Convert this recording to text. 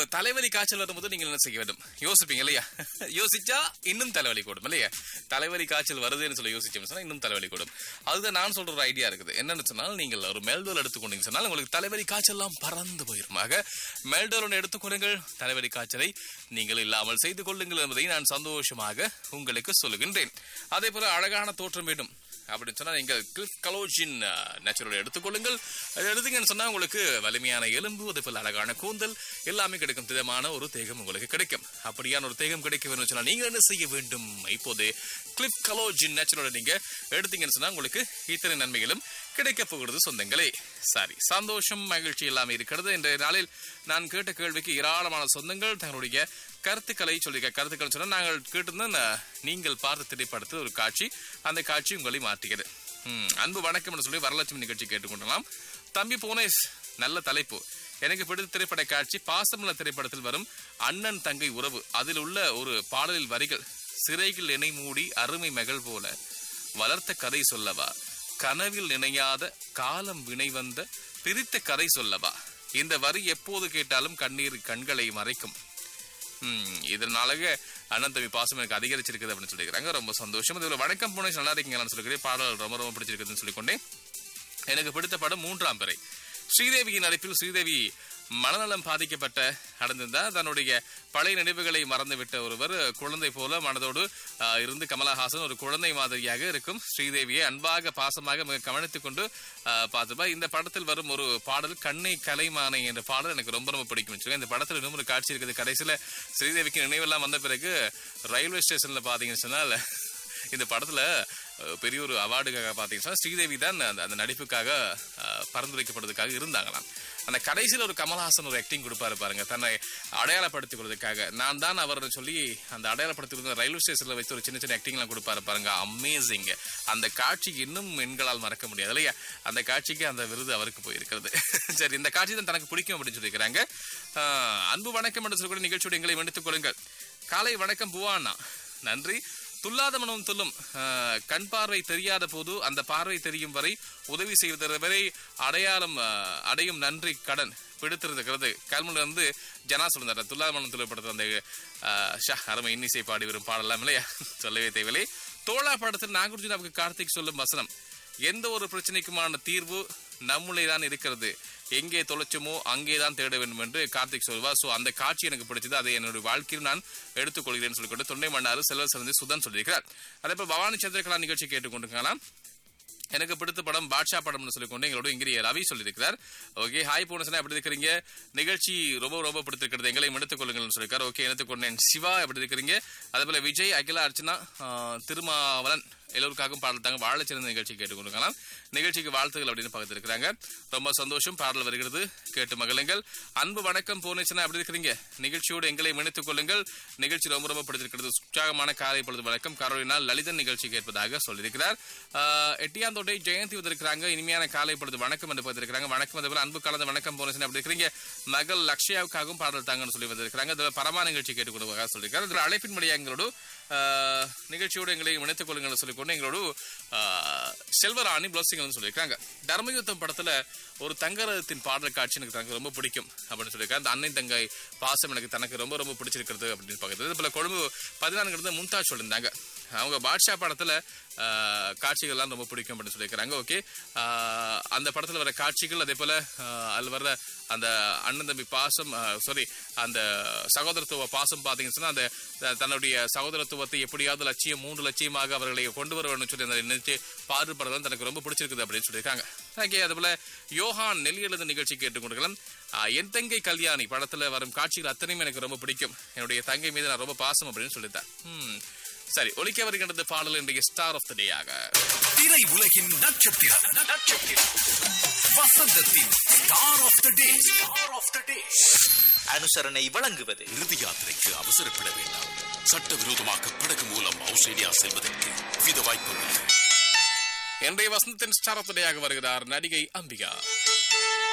தலைவலி காய்ச்சல் வரும்போது நீங்கள் என்ன செய்ய வேண்டும் யோசிப்பீங்க இல்லையா யோசிச்சா இன்னும் தலைவலி கூடும் இல்லையா தலைவலி காய்ச்சல் வருதுன்னு சொல்லி யோசிச்சோம்னு சொன்னா இன்னும் தலைவலி கூடும் அதுதான் நான் சொல்ற ஒரு ஐடியா இருக்குது என்னன்னு சொன்னால் நீங்கள் ஒரு மெல்டோல் எடுத்துக்கொண்டீங்க சொன்னால் உங்களுக்கு தலைவலி காய்ச்சல்லாம் பறந்து போயிரும் ஆக மெல்டோல் ஒன்று எடுத்துக்கொள்ளுங்கள் தலைவலி காய்ச்சலை நீங்கள் இல்லாமல் செய்து கொள்ளுங்கள் என்பதை நான் சந்தோஷமாக உங்களுக்கு சொல்லுகின்றேன் அதே போல அழகான தோற்றம் வேண்டும் அப்படின்னு சொன்னா நீங்கள் கிளிஃப் கலோஜின் நேச்சுரல் எடுத்துக்கொள்ளுங்கள் அது எடுத்தீங்கன்னு சொன்னா உங்களுக்கு வலிமையான எலும்பு அதே போல அழகான கூந்தல் எல்லாமே கிடைக்கும் திடமான ஒரு தேகம் உங்களுக்கு கிடைக்கும் அப்படியான ஒரு தேகம் கிடைக்க வேண்டும் சொன்னா நீங்க என்ன செய்ய வேண்டும் இப்போது கிளிஃப் கலோஜின் நேச்சுரல் நீங்க எடுத்தீங்கன்னு சொன்னா உங்களுக்கு இத்தனை நன்மைகளும் கிடைக்க போகிறது சொந்தங்களே சரி சந்தோஷம் மகிழ்ச்சி எல்லாமே இருக்கிறது இன்றைய நாளில் நான் கேட்ட கேள்விக்கு ஏராளமான சொந்தங்கள் தங்களுடைய கருத்துக்களை சொல்லிக்க கருத்துக்கள் சொன்னா நாங்கள் கேட்டிருந்த இந்த நீங்கள் பார்த்த திரைப்படத்தில் ஒரு காட்சி அந்த காட்சி உங்களை மாற்றுகிறது ம், அன்பு வணக்கம் சொல்லி வரலட்சுமி நிகழ்ச்சி கேட்டுக்கொண்டலாம் தம்பி புவனேஷ் நல்ல தலைப்பு எனக்கு பிடித்த திரைப்பட காட்சி பாசமல திரைப்படத்தில் வரும் அண்ணன் தங்கை உறவு அதில் உள்ள ஒரு பாடலில் வரிகள் சிறைகள் இணை மூடி அருமை மகள் போல வளர்த்த கதை சொல்லவா கனவில் நினையாத காலம் வினை வந்த பிரித்த கதை சொல்லவா இந்த வரி எப்போது கேட்டாலும் கண்ணீர் கண்களை மறைக்கும் ம், இதனால அண்ணன் தம்பி பாசம் எனக்கு அதிகரிச்சிருக்குது அப்படின்னு சொல்லிக்கிறாங்க ரொம்ப சந்தோஷம் இதுல வணக்கம் புனேஷ் நல்லா இருக்கீங்களான்னு சொல்லிக்கிறேன் பாடல் ரொம்ப ரொம்ப பிடிச்சிருக்குதுன்னு சொல்லிக்கொண்டேன் எனக்கு பிடித்த படம் மூன்றாம் பிறை ஸ்ரீதேவியின் நடிப்பில் ஸ்ரீதேவி மனநலம் பாதிக்கப்பட்ட அடைந்திருந்தார் தன்னுடைய பழைய நினைவுகளை மறந்துவிட்ட ஒருவர் குழந்தை போல மனதோடு ஆஹ், இருந்து கமலஹாசன் ஒரு குழந்தை மாதிரியாக இருக்கும் ஸ்ரீதேவியை அன்பாக பாசமாக மிக கவனித்துக் கொண்டு ஆஹ், பார்த்துப்பா இந்த படத்தில் வரும் ஒரு பாடல் கண்ணை கலைமானை என்ற பாடல் எனக்கு ரொம்ப ரொம்ப பிடிக்கும் வச்சுக்கோங்க. இந்த படத்தில் இன்னும் ஒரு காட்சி இருக்குது கடைசியில ஸ்ரீதேவிக்கு நினைவெல்லாம் வந்த பிறகு ரயில்வே ஸ்டேஷன்ல பாத்தீங்கன்னு சொன்னால் இந்த படத்துல அஹ், பெரிய ஒரு அவார்டுக்காக பாத்தீங்கன்னா ஸ்ரீதேவி தான் அந்த அந்த நடிப்புக்காக அஹ், பரிந்துரைக்கப்படுறதுக்காக இருந்தாங்களாம் அந்த கடைசியில் ஒரு கமல்ஹாசன் ஒரு ஆக்டிங் கொடுப்பாரு பாருங்க தன்னை அடையாளப்படுத்திக் கொள்வதற்காக நான் தான் அவர்னு சொல்லி அந்த அடையாளப்படுத்தி ரயில்வே ஸ்டேஷன்ல வச்சு ஒரு சின்ன சின்ன ஆக்டிங்லாம் கொடுப்பாரு பாருங்க அமேசிங் அந்த காட்சி இன்னும் எண்களால் மறக்க முடியாது இல்லையா அந்த காட்சிக்கு அந்த விருது அவருக்கு போயிருக்கிறது சரி இந்த காட்சி தான் தனக்கு பிடிக்கும் அப்படின்னு சொல்லியிருக்கிறாங்க அஹ், அன்பு வணக்கம் என்று சொல்லக்கூடிய நிகழ்ச்சியோட எங்களை மன்னித்துக் கொள்ளுங்கள் காலை வணக்கம் புவானா நன்றி துல்லாத மனம் துல்லும் அஹ், கண் பார்வை தெரியாத போது அந்த பார்வை தெரியும் வரை உதவி செய்வதற்கு வரை அடையாளம் அஹ், அடையும் நன்றி கடன் பிடித்திருக்கிறது கல்முல இருந்து ஜனா சொல்லிருந்தார் துல்லாத மனம் துல்லும் படத்தில் அந்த அஹ், ஷா அருமை இன்னிசை பாடி வரும் பாடலாம் இல்லையா சொல்லவே தேவையில்லை தோழா படத்தில் நாகார்ஜுனாவுக்கு கார்த்திக் சொல்லும் வசனம் எந்த ஒரு பிரச்சனைக்குமான தீர்வு நம்மளே தான் இருக்கிறது எங்கே தொலைச்சோமோ அங்கே தான் தேட வேண்டும் என்று கார்த்திக் சொல்வார் சோ அந்த காட்சி எனக்கு பிடிச்சது அதை என்னுடைய வாழ்க்கையில் நான் எடுத்துக்கொள்கிறேன் சொல்லிக்கொண்டு தொண்டை மன்னாறு செல்வ சிறந்து சுதன் சொல்லியிருக்கிறார் அதே போல் பவானி சந்திரகலா நிகழ்ச்சி கேட்டுக்கொண்டிருக்கலாம் எனக்கு பிடித்த படம் பாட்ஷா படம்னு சொல்லிக்கொண்டு எங்களோட இங்கிரிய ரவி சொல்லியிருக்கிறார் ஓகே ஹாய் போனசனா எப்படி இருக்கிறீங்க நிகழ்ச்சி ரொம்ப ரொம்ப பிடித்திருக்கிறது எங்களை எடுத்துக் கொள்ளுங்கள்னு சொல்லியிருக்காரு ஓகே எடுத்துக்கொண்டேன் சிவா எப்படி இருக்கிறீங்க அதே போல விஜய் அகிலா அர்ச்சனா ஆஹ், திருமாவளன் எல்லோருக்காகவும் பாடல் தாங்க வாழச்சிறந்த நிகழ்ச்சி கேட்டுக்கொண்டிருக்கலாம் நிகழ்ச்சிக்கு வாழ்த்துகள் அப்படின்னு பக்கத்திருக்கிறாங்க ரொம்ப சந்தோஷம் பாடல் வருகிறது கேட்டு மகிழுங்கள் அன்பு வணக்கம் போனேச்சனா எப்படி இருக்கிறீங்க நிகழ்ச்சியோடு எங்களை இணைத்துக் கொள்ளுங்கள் நிகழ்ச்சி ரொம்ப ரொம்ப பிடித்திருக்கிறது உற்சாகமான காலை பொழுது வணக்கம் கரோலினா லலிதன் நிகழ்ச்சி கேட்பதாக சொல்லியிருக்கிறார் ஆஹ், எட்டியாந்தோட்டை ஜெயந்தி வந்திருக்கிறாங்க இனிமையான காலை பொழுது வணக்கம் என்று பார்த்திருக்கிறாங்க வணக்கம் அதே போல அன்பு கலந்த வணக்கம் போனேச்சனா எப்படி இருக்கிறீங்க மகள் லக்ஷயாவுக்காகவும் பாடல் தாங்கன்னு சொல்லி வந்திருக்கிறாங்க அதுல பரமா நிகழ்ச்சி கேட்டுக்கொள்வதாக சொல்லியிருக்காரு இதுல அழைப்பின் வழியாக எங்களோடு ஆஹ், நிகழ்ச்சியோடு எங்களை இணைத்துக் கொள்ளுங்கள் சொல்லிக்கொண்டு எங்களோடு ஆஹ், செல்வராணி பிளஸிங் சொல்லியிருக்காங்க தர்மயுத்தம் படத்துல ஒரு தங்கரத்தின் பாடல் காட்சி எனக்கு தனக்கு ரொம்ப பிடிக்கும் அப்படின்னு சொல்லியிருக்காங்க அந்த அன்னை தங்கை பாசம் எனக்கு தனக்கு ரொம்ப ரொம்ப பிடிச்சிருக்கிறது அப்படின்னு பார்க்குறது இது போல கொழும்பு பதினான்கு மும்தாஜ் சொல்லியிருந்தாங்க அவங்க பாட்ஷா படத்துல ஆஹ், காட்சிகள்லாம் ரொம்ப பிடிக்கும் அப்படின்னு சொல்லியிருக்காங்க ஓகே அந்த படத்துல வர காட்சிகள் அதே போல ஆஹ், அதுல வர்ற அந்த அண்ணன் தம்பி பாசம் சாரி அந்த சகோதரத்துவ பாசம் பார்த்தீங்கன்னு சொன்னா அந்த த- தன்னுடைய சகோதரத்துவத்தை எப்படியாவது லட்சியம் மூன்று லட்சியமாக அவர்களை கொண்டு வர வேண்டும் சொல்லி அந்த நினைச்சு பாடுபடுறது தனக்கு ரொம்ப பிடிச்சிருக்குது அப்படின்னு சொல்லியிருக்காங்க ஓகே அதுபோல யோகான் நெல்லியெழுத நிகழ்ச்சி கேட்டுக்கொண்டிருக்கலாம் ஆஹ், என் தங்கை கல்யாணி படத்துல வரும் காட்சிகள் அத்தனையும் எனக்கு ரொம்ப பிடிக்கும் என்னுடைய தங்கை மீது நான் ரொம்ப பாசம் அப்படின்னு சொல்லிட்டேன் ம். சரி ஒலிக்க வருகின்றது பாடல் இன்றைய ஸ்டார் ஆஃப் த டேயாக திரை உலகின் நட்சத்திரம் நட்சத்திரம் வசந்தத்தின் star of the day star of the day அனுசரணை வழங்குவது இறுதி யாத்திரைக்கு அவசரப்பட வேண்டாம் சட்டவிரோதமாக படகு மூலம் ஆஸ்திரேலியா செல்வதற்கு வித வாய்ப்புள்ளது இன்றைய வசந்தத்தின் ஸ்டார் ஆஃப் த டேயாக வருகிறார் நடிகை அம்பிகா